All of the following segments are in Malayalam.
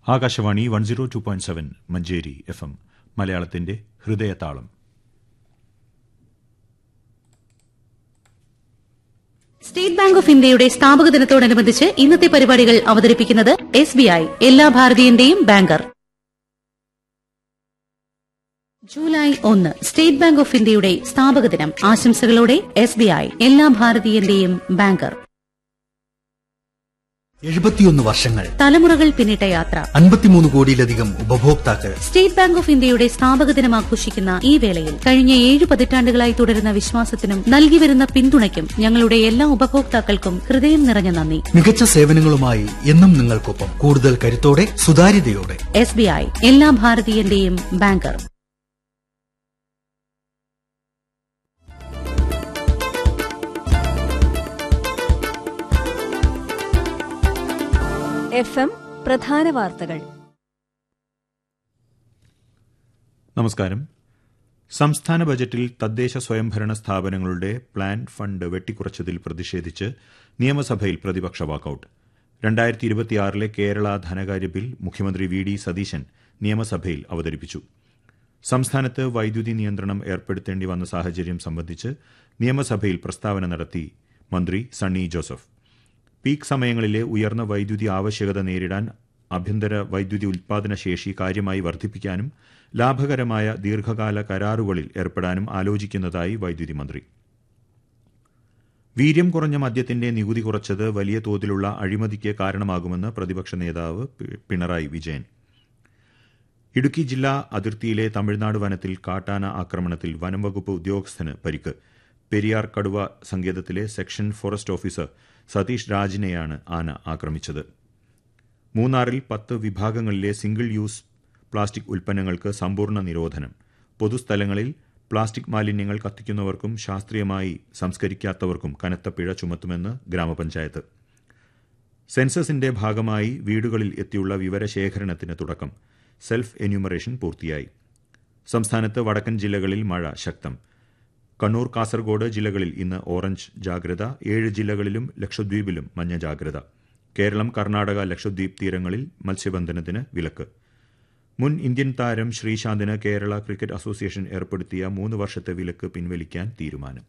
Akashvani one zero two point seven Manjeri F M മലയാളത്തിന്റെ ഹൃദയതാളം സ്റ്റേറ്റ് ബാങ്ക് ഓഫ് ഇന്ത്യയുടെ സ്ഥാപക ദിനത്തോടനുബന്ധിച്ച് ഇന്നത്തെ പരിപാടികൾ അവതരിപ്പിക്കുന്നത് എസ് ബി ഐ എല്ലാ ഭാരതീയന്റെയും ബാങ്കർ ജൂലൈ ഒന്ന് സ്റ്റേറ്റ് ബാങ്ക് ഓഫ് ഇന്ത്യയുടെ സ്ഥാപക ദിനം ആശംസകളോടെ എസ് ബി ഐ എല്ലാ ഭാരതീയന്റെയും ബാങ്കർ എഴുപത്തിയൊന്ന് വർഷങ്ങൾ തലമുറകൾ പിന്നിട്ട യാത്ര അൻപത്തിമൂന്ന് കോടിയിലധികം ഉപഭോക്താക്കൾ സ്റ്റേറ്റ് ബാങ്ക് ഓഫ് ഇന്ത്യയുടെ സ്ഥാപക ദിനം ആഘോഷിക്കുന്ന ഈ വേളയിൽ കഴിഞ്ഞ ഏഴ് പതിറ്റാണ്ടുകളായി തുടരുന്ന വിശ്വാസത്തിനും നൽകിവരുന്ന പിന്തുണയ്ക്കും ഞങ്ങളുടെ എല്ലാ ഉപഭോക്താക്കൾക്കും ഹൃദയം നിറഞ്ഞ നന്ദി മികച്ച സേവനങ്ങളുമായി എന്നും നിങ്ങൾക്കൊപ്പം കൂടുതൽ കരുത്തോടെ സുതാര്യതയോടെ എസ് ബി ഐ എല്ലാ ഭാരതീയന്റെയും ബാങ്കർ എഫ് എം പ്രധാന വാർത്തകൾ നമസ്കാരം സംസ്ഥാന ബജറ്റിൽ തദ്ദേശ സ്വയംഭരണ സ്ഥാപനങ്ങളുടെ പ്ലാൻ ഫണ്ട് വെട്ടിക്കുറച്ചതിൽ പ്രതിഷേധിച്ച് നിയമസഭയിൽ പ്രതിപക്ഷ വാക്കൌട്ട് രണ്ടായിരത്തി ഇരുപത്തിയാറിലെ കേരള ധനകാര്യ ബിൽ മുഖ്യമന്ത്രി വി ഡി സതീശൻ നിയമസഭയിൽ അവതരിപ്പിച്ചു സംസ്ഥാനത്ത് വൈദ്യുതി നിയന്ത്രണം ഏർപ്പെടുത്തേണ്ടി വന്ന സാഹചര്യം സംബന്ധിച്ച് നിയമസഭയിൽ പ്രസ്താവന നടത്തി മന്ത്രി സണ്ണി ജോസഫ് പീക്ക് സമയങ്ങളിലെ ഉയർന്ന വൈദ്യുതി ആവശ്യകത നേരിടാൻ ആഭ്യന്തര വൈദ്യുതി ഉൽപാദന ശേഷി കാര്യമായി വർദ്ധിപ്പിക്കാനും ലാഭകരമായ ദീർഘകാല കരാറുകളിൽ ഏർപ്പെടാനും ആലോചിക്കുന്നതായി വൈദ്യുതി മന്ത്രി വീര്യം കുറഞ്ഞ മദ്യത്തിന്റെ നികുതി കുറച്ചത് വലിയ തോതിലുള്ള അഴിമതിക്ക് കാരണമാകുമെന്ന് പ്രതിപക്ഷ നേതാവ് പി- പിണറായി വിജയൻ ഇടുക്കി ജില്ലാ അതിർത്തിയിലെ തമിഴ്നാട് വനത്തിൽ കാട്ടാന ആക്രമണത്തിൽ വനംവകുപ്പ് ഉദ്യോഗസ്ഥന് പരിക്ക് പെരിയാർ കടുവ സങ്കേതത്തിലെ സെക്ഷൻ ഫോറസ്റ്റ് ഓഫീസർ സതീഷ് രാജിനെയാണ് ആന ആക്രമിച്ചത് മൂന്നാറിൽ പത്ത് വിഭാഗങ്ങളിലെ സിംഗിൾ യൂസ് പ്ലാസ്റ്റിക് ഉൽപ്പന്നങ്ങൾക്ക് സമ്പൂർണ്ണ നിരോധനം പൊതുസ്ഥലങ്ങളിൽ പ്ലാസ്റ്റിക് മാലിന്യങ്ങൾ കത്തിക്കുന്നവർക്കും ശാസ്ത്രീയമായി സംസ്കരിക്കാത്തവർക്കും കനത്ത പിഴ ചുമത്തുമെന്ന് ഗ്രാമപഞ്ചായത്ത് സെൻസസിന്റെ ഭാഗമായി വീടുകളിൽ എത്തിയുള്ള വിവരശേഖരണത്തിന് തുടക്കം സെൽഫ് എന്യൂമറേഷൻ പൂർത്തിയായി സംസ്ഥാനത്ത് വടക്കൻ ജില്ലകളിൽ മഴ ശക്തം കണ്ണൂർ കാസർഗോഡ് ജില്ലകളിൽ ഇന്ന് ഓറഞ്ച് ജാഗ്രത ഏഴ് ജില്ലകളിലും ലക്ഷദ്വീപിലും മഞ്ഞ ജാഗ്രത കേരളം കർണാടക ലക്ഷദ്വീപ് തീരങ്ങളിൽ മത്സ്യബന്ധനത്തിന് വിലക്ക് മുൻ ഇന്ത്യൻ താരം ശ്രീശാന്തിന് കേരള ക്രിക്കറ്റ് അസോസിയേഷൻ ഏർപ്പെടുത്തിയ മൂന്ന് വർഷത്തെ വിലക്ക് പിൻവലിക്കാൻ തീരുമാനം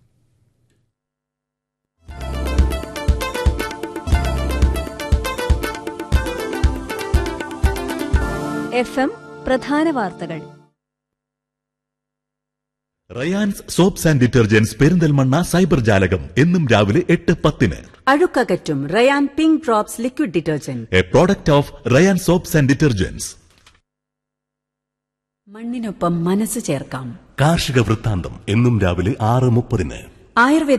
എഫ് എം പ്രധാന വാർത്തകൾ Rayan's soaps and detergents Perinthalmanna cyber ജാലകം എന്നും രാവിലെ എട്ട് പത്തിന് അഴുക്കകറ്റും Rayan pink drops liquid detergent a product of Rayan soaps and detergents മണ്ണിനൊപ്പം മനസ്സ് ചേർക്കാം കാർഷിക വൃത്താന്തം എന്നും രാവിലെ ആറ് മുപ്പതിന് ആയുർവേദ